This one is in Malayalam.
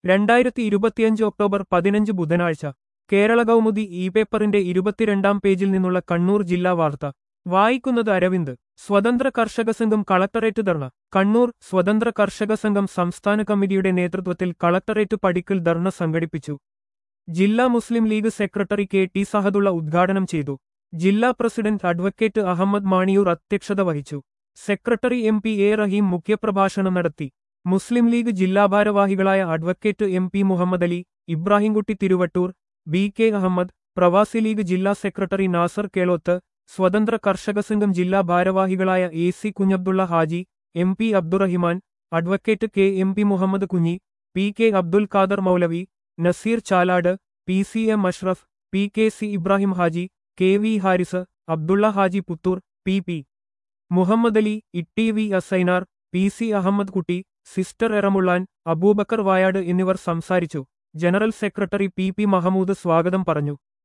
രണ്ടായിരത്തി ഇരുപത്തിയഞ്ച് ഒക്ടോബർ പതിനഞ്ച് ബുധനാഴ്ച കേരള കൗമുദി ഇ പേപ്പറിന്റെ ഇരുപത്തിരണ്ടാം പേജിൽ നിന്നുള്ള കണ്ണൂർ ജില്ലാ വാർത്ത വായിക്കുന്നത് അരവിന്ദ് സ്വതന്ത്ര കർഷക സംഘം കളക്ടറേറ്റ് ധർണ കണ്ണൂർ സ്വതന്ത്ര കർഷക സംഘം സംസ്ഥാന കമ്മിറ്റിയുടെ നേതൃത്വത്തിൽ കളക്ടറേറ്റ് പടിക്കൽ ധർണ സംഘടിപ്പിച്ചു ജില്ലാ Muslim League secretary K T Sahadulla ഉദ്ഘാടനം ചെയ്തു ജില്ലാ പ്രസിഡന്റ് അഡ്വക്കേറ്റ് അഹമ്മദ് മാണിയൂർ അധ്യക്ഷത വഹിച്ചു secretary M P A Rahim മുഖ്യപ്രഭാഷണം നടത്തി മുസ്ലിം ലീഗ് ജില്ലാ ഭാരവാഹികളായ advocate M P Muhammad Ali Ibrahimkutty Thiruvattoor B K Ahmed Pravasi League ജില്ലാ സെക്രട്ടറി നാസർ കേളോത്ത് സ്വതന്ത്ര കർഷക സംഘം ജില്ലാ ഭാരവാഹികളായ A C Kunhabdulla Haji M P Abdurahiman advocate K M P Muhammad Kunhi P K Abdul Khader Moulavi Naseer Chalad P C M Ashraf P K C Ibrahim Haji K V Haris Abdulla Haji Puthur P P Muhammad Ali Itty V Asainar P C Ahmed Kutty sister Eramullan Abubakar Vayad എന്നിവർ സംസാരിച്ചു general secretary P P Mahmood സ്വാഗതം പറഞ്ഞു